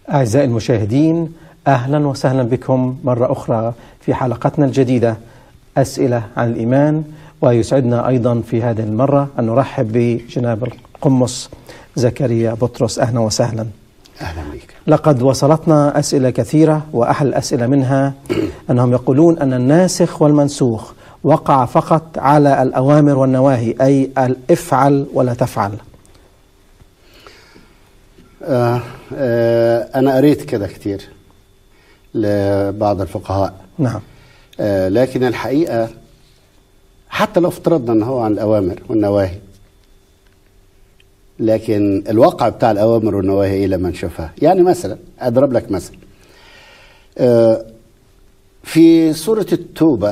أعزائي المشاهدين أهلا وسهلا بكم مرة أخرى في حلقتنا الجديدة أسئلة عن الإيمان ويسعدنا أيضا في هذه المرة أن نرحب بجناب القمص زكريا بطرس أهلا وسهلا اهلا بك لقد وصلتنا أسئلة كثيرة وأحد الأسئلة منها أنهم يقولون أن الناسخ والمنسوخ وقع فقط على الأوامر والنواهي أي الافعل ولا تفعل آه آه انا قريت كده كتير لبعض الفقهاء نعم آه لكن الحقيقه حتى لو افترضنا ان هو عن الاوامر والنواهي لكن الواقع بتاع الاوامر والنواهي ايه لما نشوفها يعني مثلا اضرب لك مثل آه في سوره التوبه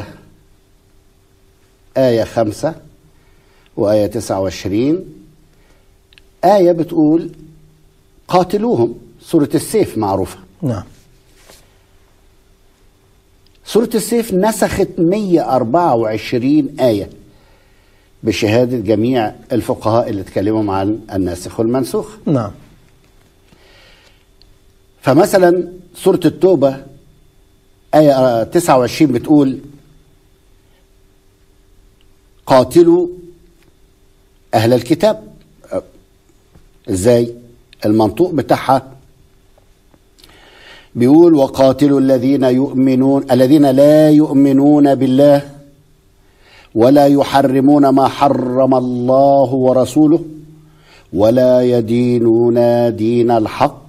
آية خمسة وآية تسعة وعشرين آية بتقول قاتلوهم سورة السيف معروفة نعم سورة السيف نسخت 124 آية بشهادة جميع الفقهاء اللي اتكلموا عن الناسخ والمنسوخ نعم فمثلا سورة التوبة آية 29 بتقول قاتلوا أهل الكتاب أه، إزاي المنطوق بتاعها بيقول وقاتلوا الذين يؤمنون الذين لا يؤمنون بالله ولا يحرمون ما حرم الله ورسوله ولا يدينون دين الحق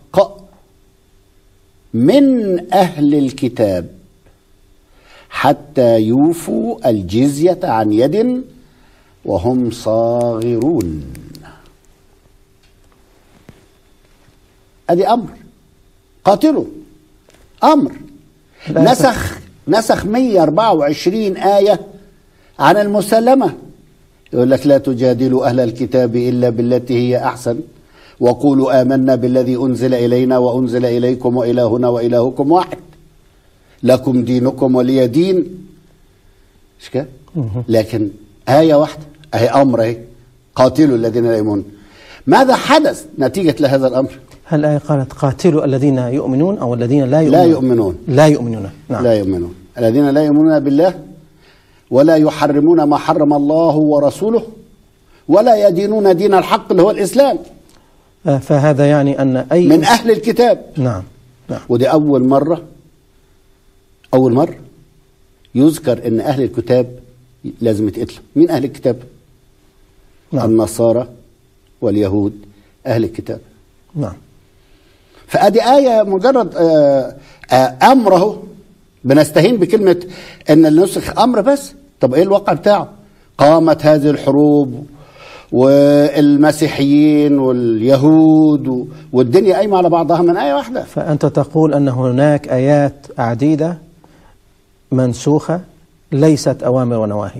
من أهل الكتاب حتى يوفوا الجزية عن يد وهم صاغرون ادي امر قاتلوا امر لا نسخ نسخ 124 آية عن المسلمة يقول لك لا تجادلوا أهل الكتاب إلا بالتي هي أحسن وقولوا آمنا بالذي أنزل إلينا وأنزل إليكم وإلهنا وإلهكم واحد لكم دينكم ولي دين مش كده؟ لكن آية واحدة أهي أمر أهي قاتلوا الذين لا يؤمنون ماذا حدث نتيجة لهذا الأمر؟ هل الآية قالت قاتلوا الذين يؤمنون أو الذين لا يؤمنون لا يؤمنون لا يؤمنون نعم لا يؤمنون الذين لا يؤمنون بالله ولا يحرمون ما حرم الله ورسوله ولا يدينون دين الحق اللي هو الإسلام آه، فهذا يعني أن أي من أهل الكتاب نعم نعم ودي أول مرة أول مرة يذكر أن أهل الكتاب لازم يتقتلوا مين أهل الكتاب؟ نعم النصارى واليهود أهل الكتاب نعم فادي ايه مجرد آه، آه، امر اهو بنستهين بكلمه ان النسخ امر بس طب ايه الواقع بتاعه قامت هذه الحروب والمسيحيين واليهود و- والدنيا قايمه على بعضها من ايه واحده فأنت تقول أن هناك آيات عديدة منسوخة ليست أوامر ونواهي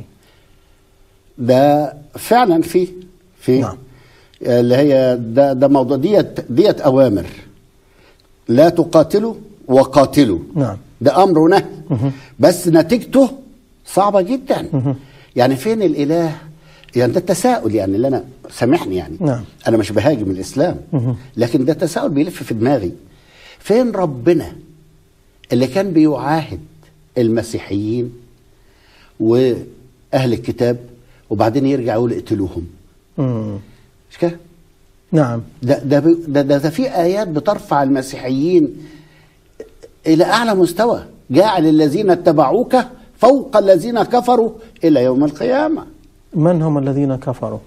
ده فعلا في في نعم. اللي هي ده ده موضوع ديت ديت اوامر لا تقاتلوا وقاتلوا نعم ده امر ونهي بس نتيجته صعبه جدا يعني فين الاله يعني ده التساؤل يعني اللي انا سامحني يعني نعم. انا مش بهاجم الاسلام لكن ده تساؤل بيلف في دماغي فين ربنا اللي كان بيعاهد المسيحيين واهل الكتاب وبعدين يرجع يقول اقتلوهم مم. مش كده نعم ده ده بي- ده, ده, ده في ايات بترفع المسيحيين الى اعلى مستوى جاعل الذين اتبعوك فوق الذين كفروا الى يوم القيامه من هم الذين كفروا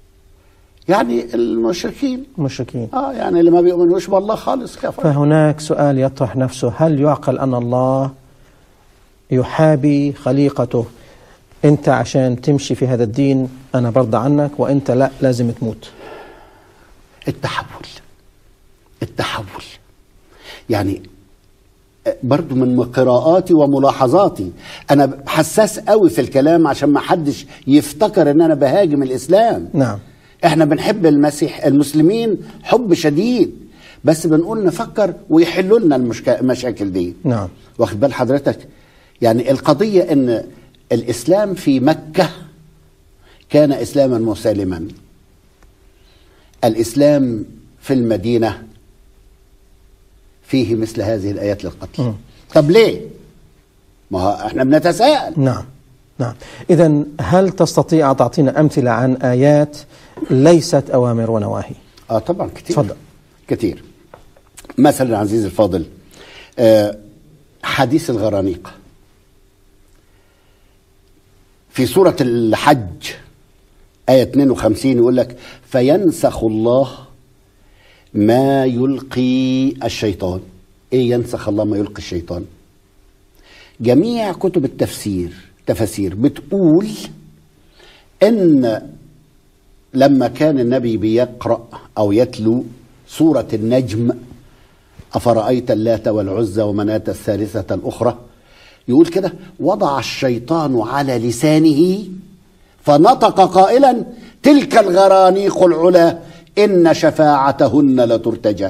يعني المشركين مشركين اه يعني اللي ما بيؤمنوش بالله خالص كفر فهناك سؤال يطرح نفسه هل يعقل أن الله يحابي خليقته أنت عشان تمشي في هذا الدين أنا برضى عنك وأنت لا لازم تموت التحول التحول يعني برضو من قراءاتي وملاحظاتي انا حساس قوي في الكلام عشان ما حدش يفتكر ان انا بهاجم الاسلام نعم احنا بنحب المسيح المسلمين حب شديد بس بنقول نفكر ويحلوا لنا المشك- المشاكل دي نعم واخد بال حضرتك يعني القضية ان الاسلام في مكة كان اسلاما مسالما الاسلام في المدينة فيه مثل هذه الايات للقتل طب ليه ما هو احنا بنتساءل نعم نعم إذا هل تستطيع أن تعطينا أمثلة عن آيات ليست أوامر ونواهي اه طبعا كتير اتفضل. كتير مثلا عزيزي الفاضل آه حديث الغرانيق في سورة الحج آية 52 يقول لك فينسخ الله ما يلقي الشيطان ايه ينسخ الله ما يلقي الشيطان جميع كتب التفسير تفاسير بتقول ان لما كان النبي بيقرأ أو يتلو سورة النجم أفرأيت اللات والعزى ومناة الثالثة الأخرى يقول كده وضع الشيطان على لسانه فنطق قائلا تلك الغرانيق العلا إن شفاعتهن لترتجى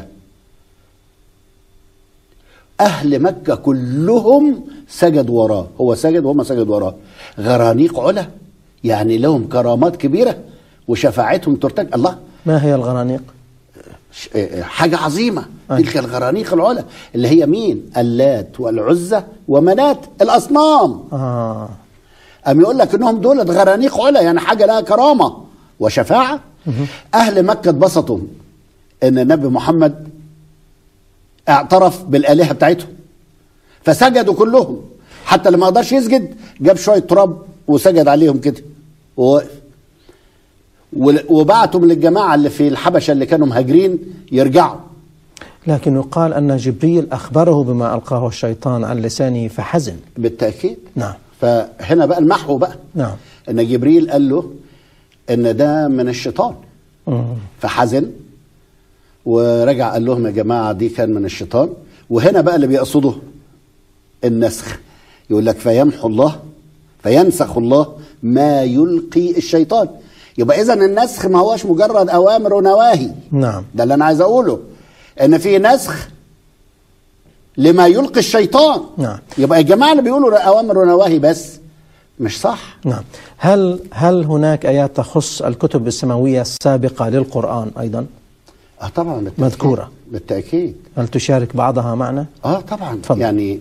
أهل مكة كلهم سجدوا وراه هو سجد وهم سجدوا وراه غرانيق علا يعني لهم كرامات كبيرة وشفاعتهم ترتج الله ما هي الغرانيق؟ ش- آه، حاجة عظيمة أي. تلك الغرانيق العلا اللي هي مين اللات والعزة ومنات الأصنام آه أم يقول لك إنهم دول غرانيق علا يعني حاجة لها كرامة وشفاعة أهل مكة اتبسطوا إن النبي محمد اعترف بالآلهة بتاعتهم فسجدوا كلهم حتى لما قدرش يسجد جاب شوية تراب وسجد عليهم كده ووقف ول- وبعتوا من الجماعة اللي في الحبشة اللي كانوا مهاجرين يرجعوا لكن يقال أن جبريل أخبره بما ألقاه الشيطان عن لسانه فحزن بالتأكيد نعم فهنا بقى المحو بقى نعم ان جبريل قال له ان ده من الشيطان مم. فحزن ورجع قال لهم يا جماعه دي كان من الشيطان وهنا بقى اللي بيقصده النسخ يقول لك فيمحو الله فينسخ الله ما يلقي الشيطان يبقى اذا النسخ ما هوش مجرد اوامر ونواهي نعم ده اللي انا عايز اقوله ان في نسخ لما يلقي الشيطان نعم. يبقى الجماعه اللي بيقولوا اوامر ونواهي بس مش صح نعم هل هل هناك آيات تخص الكتب السماوية السابقة للقرآن أيضا؟ اه طبعا بالتأكيد. مذكورة. بالتاكيد هل تشارك بعضها معنا؟ اه طبعا اتفضل. يعني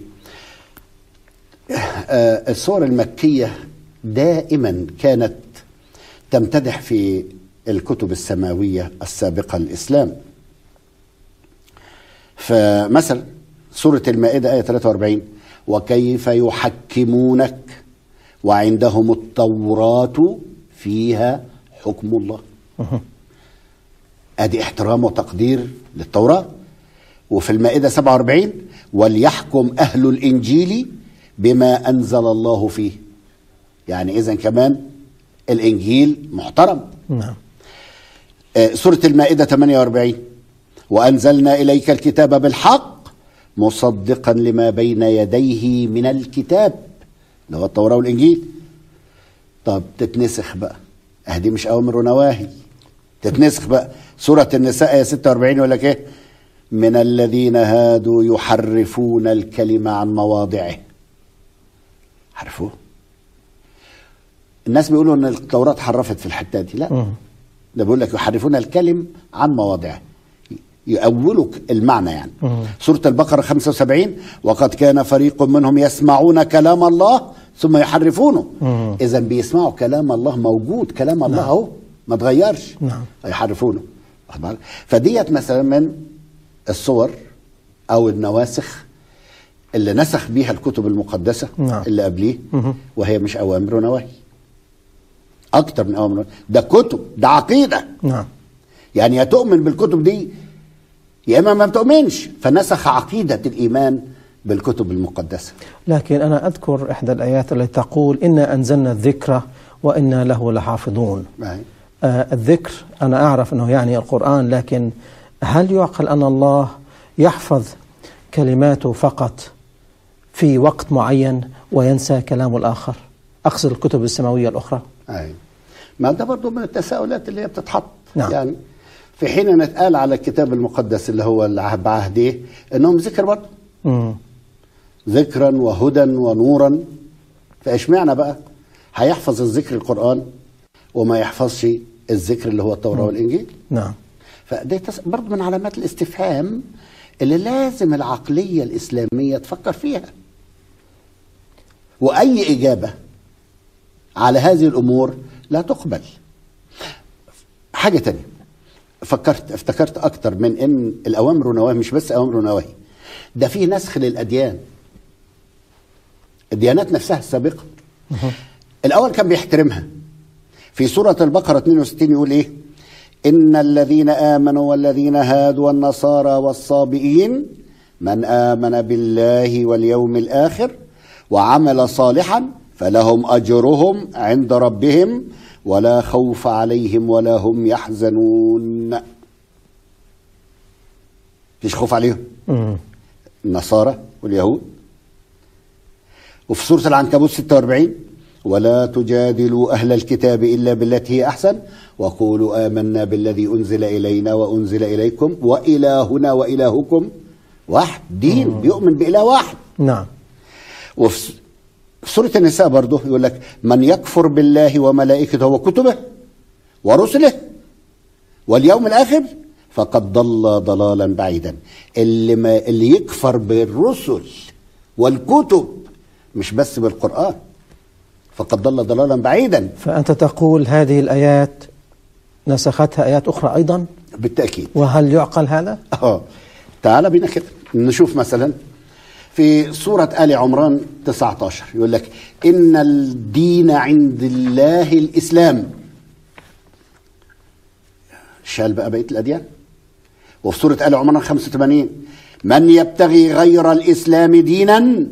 آه الصور المكيه دائما كانت تمتدح في الكتب السماويه السابقه للاسلام فمثلا سوره المائده ايه 43 وكيف يحكمونك وعندهم التوراه فيها حكم الله ادي احترام وتقدير للتوراه وفي المائده 47 وليحكم اهل الانجيل بما انزل الله فيه يعني اذا كمان الانجيل محترم نعم آه، سوره المائده 48 وانزلنا اليك الكتاب بالحق مصدقا لما بين يديه من الكتاب اللي هو التوراه والانجيل طب تتنسخ بقى اه دي مش اوامر ونواهي تتنسخ بقى سوره النساء ايه 46 يقول لك ايه من الذين هادوا يحرفون الكلمه عن مواضعه عرفوه الناس بيقولوا ان التوراه حرفت في الحته دي لا مم. ده بيقول لك يحرفون الكلم عن مواضعه يؤولوا المعنى يعني مم. سورة البقرة 75 وقد كان فريق منهم يسمعون كلام الله ثم يحرفونه مم. إذا بيسمعوا كلام الله موجود كلام الله نعم. أهو ما تغيرش نعم. يحرفونه واخد بالك؟ فديت مثلا من الصور أو النواسخ اللي نسخ بيها الكتب المقدسة نعم. اللي قبليه مهم. وهي مش أوامر ونواهي أكتر من أوامر ونواهي. ده كتب ده عقيدة نعم يعني يا تؤمن بالكتب دي يا اما ما بتؤمنش فنسخ عقيده الايمان بالكتب المقدسه لكن أنا أذكر إحدى الآيات التي تقول إنا أنزلنا الذكر وإنا له لحافظون معي. آه الذكر أنا أعرف أنه يعني القرآن لكن هل يعقل أن الله يحفظ كلماته فقط في وقت معين وينسى كلام الآخر أقصد الكتب السماوية الأخرى أي. ما ده برضو من التساؤلات اللي هي بتتحط نعم. يعني في حين ان اتقال على الكتاب المقدس اللي هو العهد بعهده انهم ذكر برضه مم. ذكرا وهدى ونورا فاشمعنى بقى هيحفظ الذكر القران وما يحفظش الذكر اللي هو التوراه والانجيل نعم فده تس... برضه من علامات الاستفهام اللي لازم العقلية الإسلامية تفكر فيها وأي إجابة على هذه الأمور لا تقبل حاجة تانية فكرت افتكرت أكتر من إن الأوامر والنواهي مش بس أوامر ونواهي ده في نسخ للأديان الديانات نفسها السابقة الأول كان بيحترمها في سورة البقرة 62 يقول إيه إن الذين آمنوا والذين هادوا والنصارى والصابئين من آمن بالله واليوم الآخر وعمل صالحا فلهم أجرهم عند ربهم ولا خوف عليهم ولا هم يحزنون فيش خوف عليهم مم. النصارى واليهود وفي سورة العنكبوت 46 ولا تجادلوا أهل الكتاب إلا بالتي هي أحسن وقولوا آمنا بالذي أنزل إلينا وأنزل إليكم وإلهنا وإلهكم واحد دين بيؤمن بإله واحد نعم وفي س- في سورة النساء برضه يقول لك من يكفر بالله وملائكته وكتبه ورسله واليوم الآخر فقد ضل ضلالا بعيدا اللي ما اللي يكفر بالرسل والكتب مش بس بالقرآن فقد ضل ضلالا بعيدا فأنت تقول هذه الآيات نسختها آيات أخرى أيضا بالتأكيد وهل يعقل هذا؟ اه تعال بينا كده نشوف مثلا في سورة آل عمران 19 يقول لك إن الدين عند الله الإسلام شال بقى بقية الأديان وفي سورة آل عمران 85 من يبتغي غير الإسلام دينا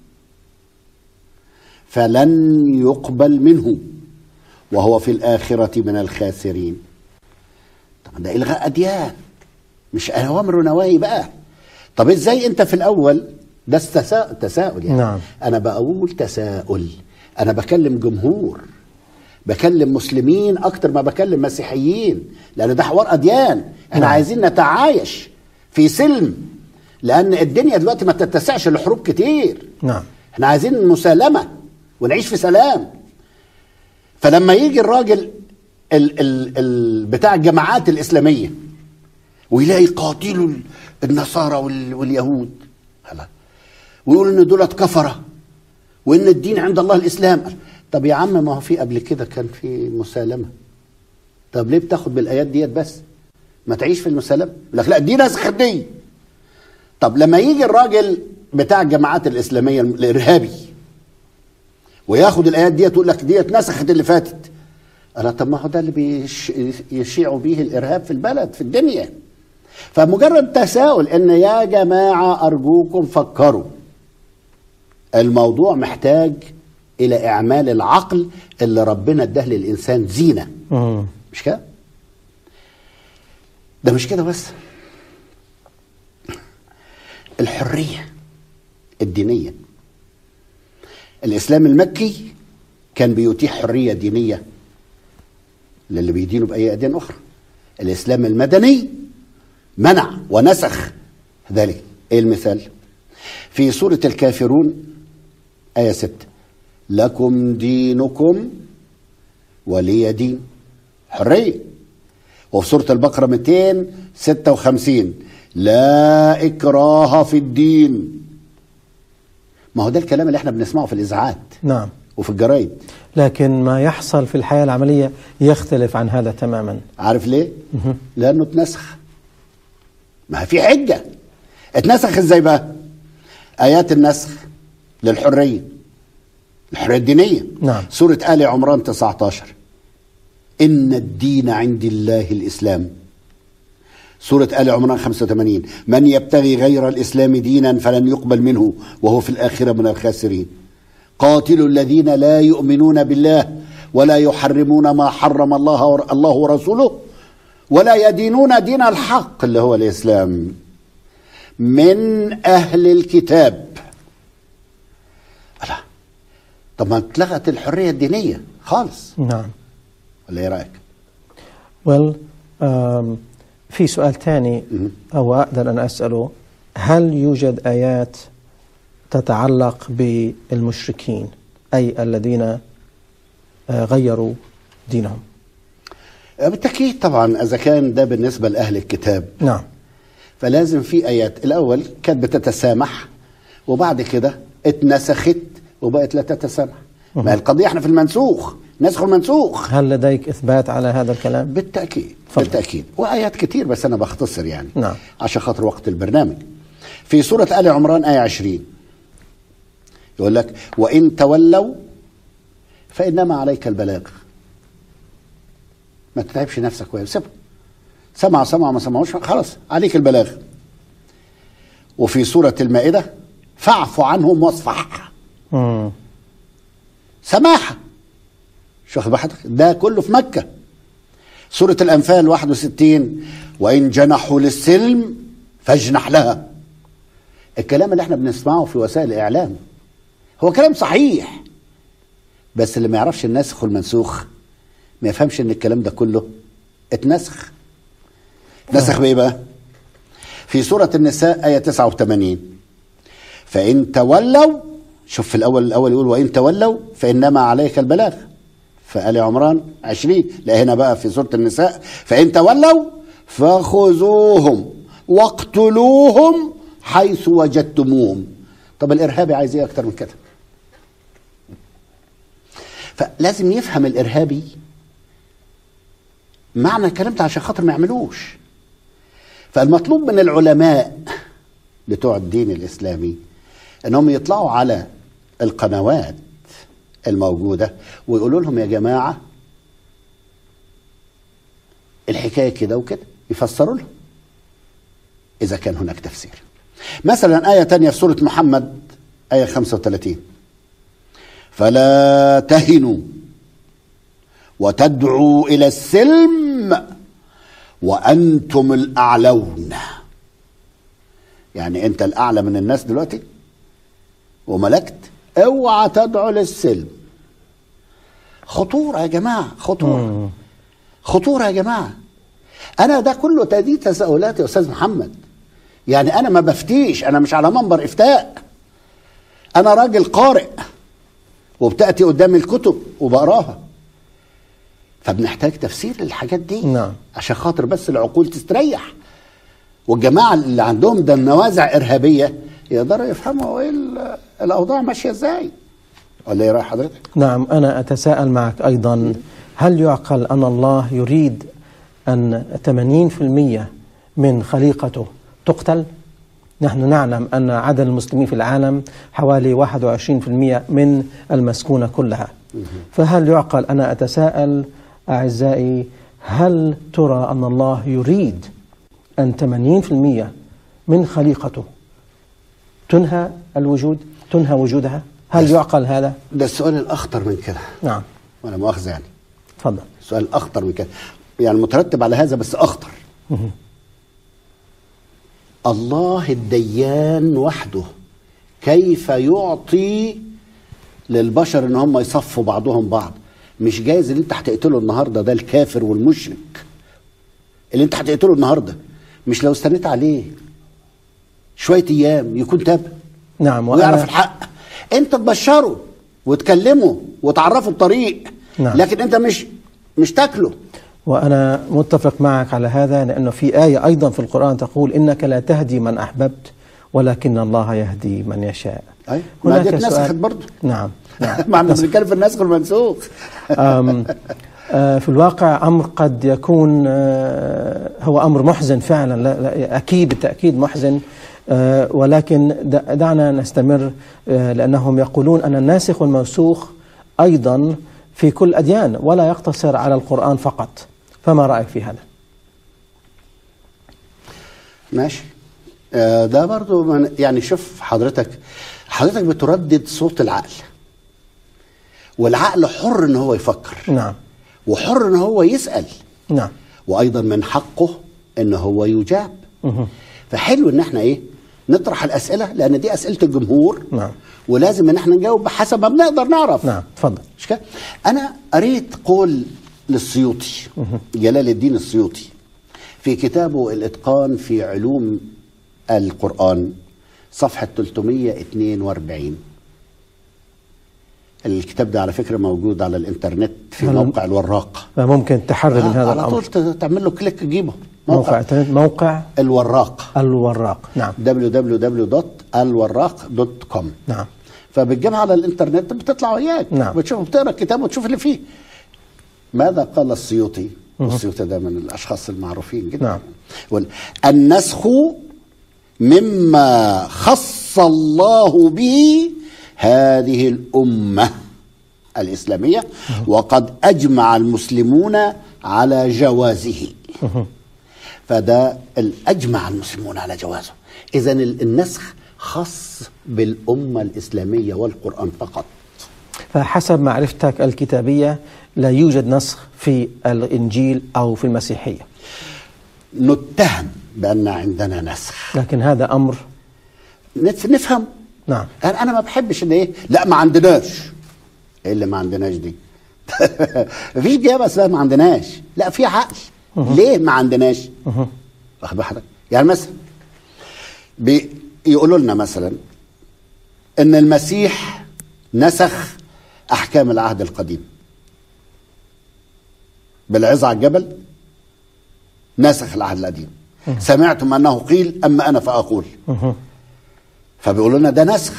فلن يقبل منه وهو في الآخرة من الخاسرين طب ده إلغاء أديان مش أوامر ونواهي بقى طب إزاي أنت في الأول ده استساء تساؤل يعني نعم. أنا بقول تساؤل أنا بكلم جمهور بكلم مسلمين أكتر ما بكلم مسيحيين لأن ده حوار أديان احنا نعم. عايزين نتعايش في سلم لأن الدنيا دلوقتي ما تتسعش لحروب كتير نعم احنا عايزين مسالمة ونعيش في سلام فلما يجي الراجل ال ال ال بتاع الجماعات الإسلامية ويلاقي قاتلوا ال- النصارى وال واليهود هلا ويقول ان دولت كفرة وان الدين عند الله الإسلام طب يا عم ما هو في قبل كده كان في مسالمة طب ليه بتاخد بالآيات ديت بس ما تعيش في المسالمة يقول لك لا دي نسخ دي طب لما يجي الراجل بتاع الجماعات الإسلامية الإرهابي وياخد الآيات ديت يقول لك ديت نسخت اللي فاتت أنا طب ما هو ده اللي بيش يشيعوا بيه الإرهاب في البلد في الدنيا فمجرد تساؤل إن يا جماعة أرجوكم فكروا الموضوع محتاج إلى إعمال العقل اللي ربنا اداه للإنسان زينة مم. مش كده؟ ده مش كده بس الحرية الدينية الإسلام المكي كان بيتيح حرية دينية للي بيدينوا بأي أديان أخرى الإسلام المدني منع ونسخ ذلك إيه المثال في سورة الكافرون آية 6 لكم دينكم ولي دين حرية وفي سورة البقرة 256 لا إكراه في الدين ما هو ده الكلام اللي احنا بنسمعه في الإذاعات نعم وفي الجرايد لكن ما يحصل في الحياة العملية يختلف عن هذا تماما عارف ليه؟ لأنه اتنسخ ما في حجة اتنسخ ازاي بقى؟ آيات النسخ للحرية الحرية الدينية نعم. سورة آل عمران 19 إن الدين عند الله الإسلام سورة آل عمران 85 من يبتغي غير الإسلام دينا فلن يقبل منه وهو في الآخرة من الخاسرين قاتلوا الذين لا يؤمنون بالله ولا يحرمون ما حرم الله ور- الله ورسوله ولا يدينون دين الحق اللي هو الإسلام من أهل الكتاب ألا طب ما اتلغت الحرية الدينية خالص نعم ولا ايه رأيك؟ well, um, في سؤال ثاني أو أقدر أن أسأله هل يوجد آيات تتعلق بالمشركين أي الذين آه، غيروا دينهم بالتأكيد طبعا إذا كان ده بالنسبة لأهل الكتاب نعم فلازم في ايات الاول كانت بتتسامح وبعد كده اتنسخت وبقت لا تتسامح ما القضيه احنا في المنسوخ نسخ المنسوخ هل لديك إثبات على هذا الكلام؟ بالتاكيد تفضل. بالتاكيد وايات كتير بس انا بختصر يعني نعم. عشان خاطر وقت البرنامج في سوره ال عمران ايه 20 يقول لك وان تولوا فانما عليك البلاغ ما تتعبش نفسك ويا سيبهم سمع سمع ما سمعوش خلاص عليك البلاغ وفي سوره المائده فاعف عنهم واصفح مم. سماحة مش واخد بالك ده كله في مكة سورة الأنفال 61 وإن جنحوا للسلم فاجنح لها الكلام اللي احنا بنسمعه في وسائل الإعلام هو كلام صحيح بس اللي ما يعرفش الناسخ والمنسوخ ما يفهمش ان الكلام ده كله اتنسخ نسخ بايه بقى في سورة النساء آية 89 فإن تولوا شوف في الأول الأول يقول وإن تولوا فإنما عليك البلاغ فآل عمران 20 لا هنا بقى في سورة النساء فإن تولوا فخذوهم واقتلوهم حيث وجدتموهم طب الإرهابي عايز إيه أكتر من كده فلازم يفهم الإرهابي معنى الكلام ده عشان خاطر ما يعملوش فالمطلوب من العلماء بتوع الدين الإسلامي انهم يطلعوا على القنوات الموجوده ويقولوا لهم يا جماعه الحكايه كده وكده يفسروا لهم اذا كان هناك تفسير مثلا ايه تانية في سوره محمد ايه 35 فلا تهنوا وتدعوا الى السلم وانتم الاعلون يعني انت الاعلى من الناس دلوقتي وملكت اوعى تدعو للسلم خطورة يا جماعة خطورة خطورة يا جماعة أنا ده كله دي تساؤلات يا أستاذ محمد يعني أنا ما بفتيش أنا مش على منبر إفتاء أنا راجل قارئ وبتأتي قدامي الكتب وبقراها فبنحتاج تفسير للحاجات دي نعم. عشان خاطر بس العقول تستريح والجماعة اللي عندهم ده نوازع إرهابية يقدروا يفهموا ايه ال- الأوضاع ماشية ازاي ولا ايه رأي حضرتك؟ نعم أنا أتساءل معك أيضا هل يعقل أن الله يريد أن 80% من خليقته تقتل؟ نحن نعلم أن عدد المسلمين في العالم حوالي 21% من المسكونة كلها فهل يعقل أنا أتساءل أعزائي هل ترى أن الله يريد أن 80% من خليقته تنهى الوجود تنهى وجودها هل يعقل هذا ده السؤال الأخطر من كده نعم وأنا مؤاخذة يعني تفضل سؤال أخطر من كده يعني مترتب على هذا بس أخطر الله الديان وحده كيف يعطي للبشر ان هم يصفوا بعضهم بعض مش جايز اللي انت هتقتله النهارده ده الكافر والمشرك اللي انت هتقتله النهارده مش لو استنيت عليه شويه ايام يكون تاب نعم ويعرف الحق انت تبشره وتكلمه وتعرفه الطريق نعم. لكن انت مش مش تاكله وأنا متفق معك على هذا لأنه في آية أيضا في القرآن تقول إنك لا تهدي من أحببت ولكن الله يهدي من يشاء أي، ما دي اتنسخت برضه. نعم نعم ما احنا بنتكلم في النسخ والمنسوخ أم، آه، في الواقع أمر قد يكون آه، هو أمر محزن فعلا لا لا أكيد بالتأكيد محزن آه، ولكن د- دعنا نستمر آه، لأنهم يقولون أن الناسخ والمنسوخ أيضا في كل الأديان ولا يقتصر على القرآن فقط فما رأيك في هذا؟ ماشي آه، ده برضو من يعني شوف حضرتك حضرتك بتردد صوت العقل والعقل حر ان هو يفكر نعم وحر ان هو يسأل نعم وايضا من حقه ان هو يجاب مهم. فحلو ان احنا ايه نطرح الاسئله لان دي اسئله الجمهور نعم. ولازم ان احنا نجاوب بحسب ما بنقدر نعرف نعم تفضل مش كده؟ انا قريت قول للسيوطي جلال الدين السيوطي في كتابه الاتقان في علوم القران صفحه 342 الكتاب ده على فكره موجود على الانترنت في هل- موقع الوراق ممكن تحرر من آه، هذا على الأمر طول ت- تعمل له كليك تجيبه موقع انترنت موقع الوراق الوراق نعم www.alwراق.com نعم فبتجيبها على الانترنت بتطلع وياك نعم. بتشوف بتقرا الكتاب وتشوف اللي فيه ماذا قال السيوطي والسيوطي ده من الاشخاص المعروفين جدا نعم. يقول النسخ مما خص الله به هذه الامه الاسلاميه وقد اجمع المسلمون على جوازه فده الاجمع المسلمون على جوازه اذا النسخ خاص بالامه الاسلاميه والقران فقط فحسب معرفتك الكتابية لا يوجد نسخ في الإنجيل أو في المسيحية نتهم بان عندنا نسخ لكن هذا أمر نف- نفهم نعم انا أنا ما بحبش ان ايه لا ما عندناش ايه اللي ما عندناش دي مفيش جابه اسمها ما عندناش لا في عقل ليه ما عندناش واخد بال حضرتك يعني مثلا بيقولوا لنا مثلا ان المسيح نسخ احكام العهد القديم بالعظة على الجبل نسخ العهد القديم سمعتم انه قيل اما انا فاقول فبيقولوا لنا ده نسخ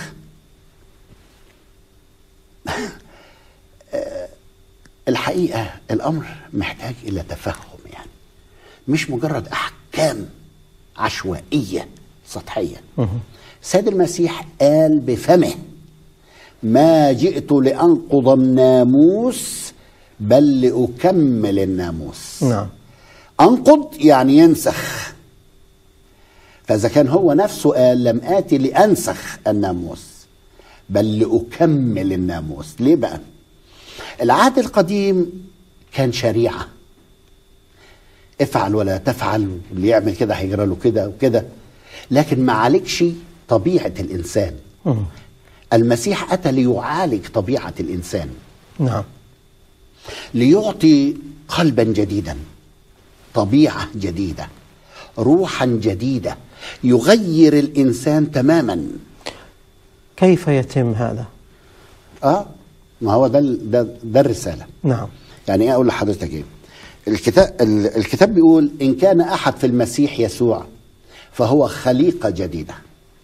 آه، الحقيقة الأمر محتاج إلى تفهم يعني مش مجرد أحكام عشوائية سطحية سيد المسيح قال بفمه ما جئت لأنقض الناموس بل لأكمل الناموس نعم أنقض يعني ينسخ فإذا كان هو نفسه قال لم آتي لأنسخ الناموس بل لأكمل الناموس ليه بقى العهد القديم كان شريعة افعل ولا تفعل اللي يعمل كده هيجرى له كده وكده لكن ما عالجش طبيعة الإنسان مم. المسيح أتى ليعالج طبيعة الإنسان نعم ليعطي قلبا جديدا طبيعه جديده روحا جديده يغير الانسان تماما كيف يتم هذا اه ما هو ده ال- ده, ده الرساله نعم يعني ايه اقول لحضرتك ايه الكتاب ال- الكتاب بيقول ان كان احد في المسيح يسوع فهو خليقه جديده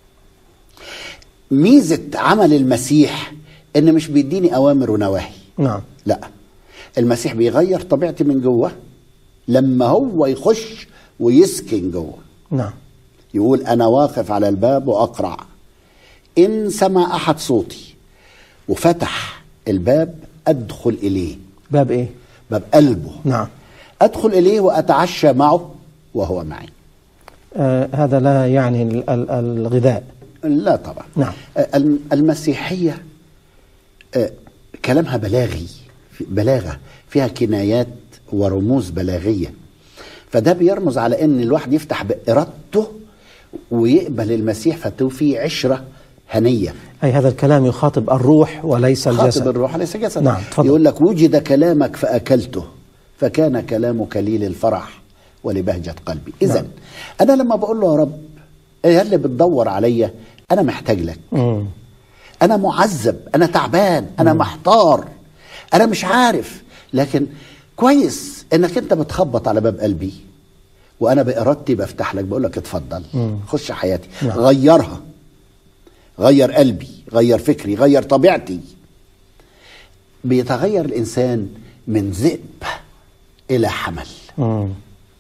ميزه عمل المسيح ان مش بيديني اوامر ونواهي نعم لا المسيح بيغير طبيعتي من جوه لما هو يخش ويسكن جوه نعم يقول انا واقف على الباب واقرع ان سمع احد صوتي وفتح الباب ادخل اليه باب إيه باب قلبه نعم ادخل اليه واتعشى معه وهو معي آه هذا لا يعني ال- ال- الغذاء لا طبعا نعم. آه، الم- المسيحيه آه، كلامها بلاغي في- بلاغه فيها كنايات ورموز بلاغيه فده بيرمز على ان الواحد يفتح بارادته ويقبل المسيح فتوفي عشره هنيه أي هذا الكلام يخاطب الروح وليس خاطب الجسد الروح ليس جسد نعم، تفضل. يقول لك وجد كلامك فاكلته فكان كلامك لي للفرح ولبهجه قلبي اذا نعم. انا لما بقول له يا رب ايه اللي بتدور عليا انا محتاج لك مم. انا معذب انا تعبان انا محتار انا مش عارف لكن كويس انك انت بتخبط على باب قلبي وانا بارادتي بفتح لك بقول لك اتفضل خش حياتي نعم. غيرها غير قلبي غير فكري غير طبيعتي بيتغير الانسان من ذئب الى حمل مم.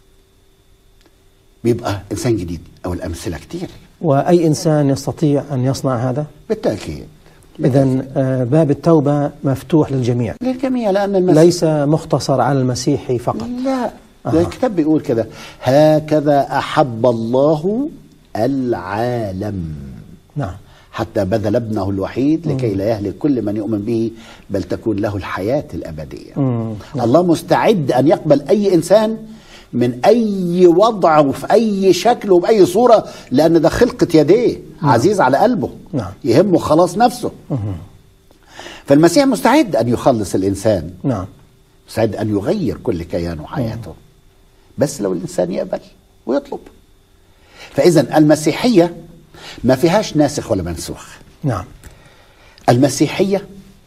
بيبقى انسان جديد او الامثله كتير وأي إنسان يستطيع أن يصنع هذا بالتاكيد إذا باب التوبة مفتوح للجميع للجميع لان المسيح ليس مختصر على المسيح فقط لا أها. ده الكتاب بيقول كده هكذا أحب الله العالم نعم حتى بذل ابنه الوحيد لكي لا يهلك كل من يؤمن به بل تكون له الحياة الأبدية مم. الله مستعد أن يقبل أي إنسان من أي وضع وفي أي شكل وبأي صورة لأن ده خلقة يديه عزيز على قلبه نعم. يهمه خلاص نفسه فالمسيح مستعد أن يخلص الإنسان نعم مستعد ان يغير كل كيانه وحياته بس لو الانسان يقبل ويطلب فاذا المسيحيه ما فيهاش ناسخ ولا منسوخ نعم المسيحيه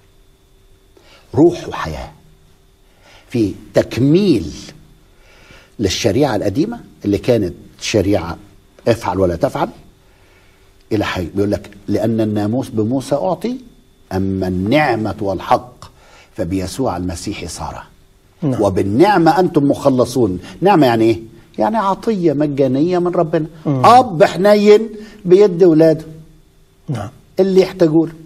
روح وحياه في تكميل للشريعه القديمه اللي كانت شريعة افعل ولا تفعل إلى حي بيقول لك لأن الناموس بموسى أعطي أما النعمة والحق فبيسوع المسيح صار نعم. وبالنعمة أنتم مخلصون نعمة يعني إيه؟ يعني عطية مجانية من ربنا أب حنين بيدي ولاده نعم اللي يحتاجوا له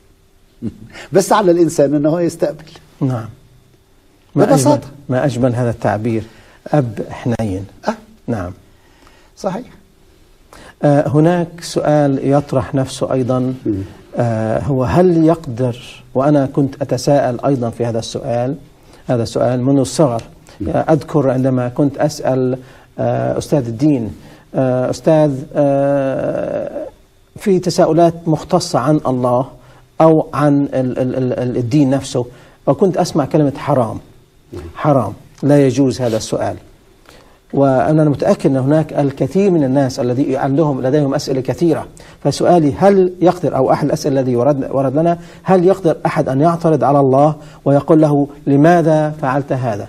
بس على الإنسان أنه هو يستقبل نعم ما ببساطة. أجمل ما أجمل هذا التعبير أب حنين أه نعم صحيح آه، هناك سؤال يطرح نفسه أيضا آه، هو هل يقدر وأنا كنت أتساءل أيضا في هذا السؤال هذا السؤال منذ الصغر أذكر عندما كنت أسأل آه، أستاذ الدين آه، أستاذ آه، في تساؤلات مختصة عن الله أو عن ال- ال- ال- الدين نفسه وكنت أسمع كلمة حرام حرام لا يجوز هذا السؤال وأنا متأكد أن هناك الكثير من الناس الذي عندهم لديهم أسئلة كثيرة فسؤالي هل يقدر أو أحد الأسئلة الذي ورد, ورد لنا هل يقدر أحد أن يعترض على الله ويقول له لماذا فعلت هذا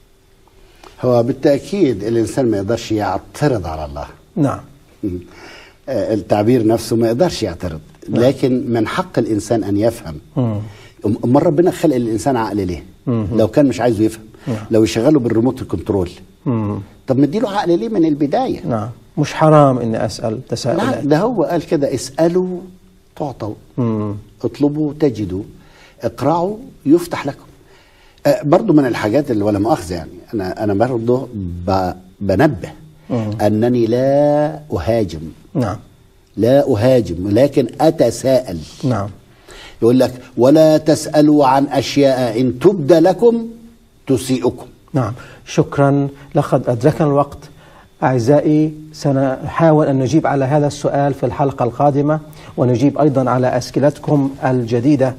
هو بالتأكيد الإنسان ما يقدرش يعترض على الله نعم آه، التعبير نفسه ما يقدرش يعترض لكن من حق الإنسان أن يفهم مم. أم- أمال ربنا خلق الإنسان عقل ليه لو كان مش عايزه يفهم نعم. لو يشغله بالريموت كنترول مم. طب مديله عقل ليه من البداية نعم مش حرام إني أسأل تساؤلات لا ده هو قال كده اسألوا تعطوا مم. اطلبوا تجدوا اقرعوا يفتح لكم آه، برضو من الحاجات اللي ولا مؤاخذة يعني أنا أنا برضو ب- بنبه مم. أنني لا أهاجم نعم لا أهاجم لكن أتساءل نعم يقول لك ولا تسألوا عن أشياء إن تبد لكم تسيئكم نعم شكرا لقد أدركنا الوقت أعزائي سنحاول أن نجيب على هذا السؤال في الحلقة القادمة ونجيب أيضا على أسئلتكم الجديدة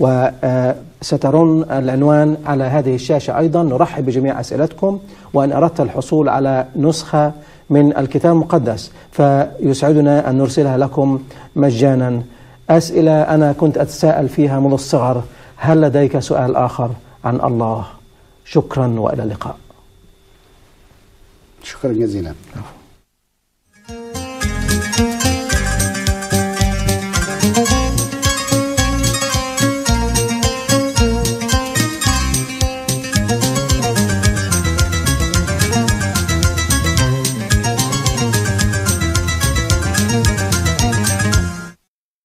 وسترون العنوان على هذه الشاشة أيضا نرحب بجميع أسئلتكم وأن أردت الحصول على نسخة من الكتاب المقدس فيسعدنا أن نرسلها لكم مجانا أسئلة أنا كنت أتساءل فيها منذ الصغر هل لديك سؤال آخر عن الله شكرا والى اللقاء شكرا جزيلا عفوا.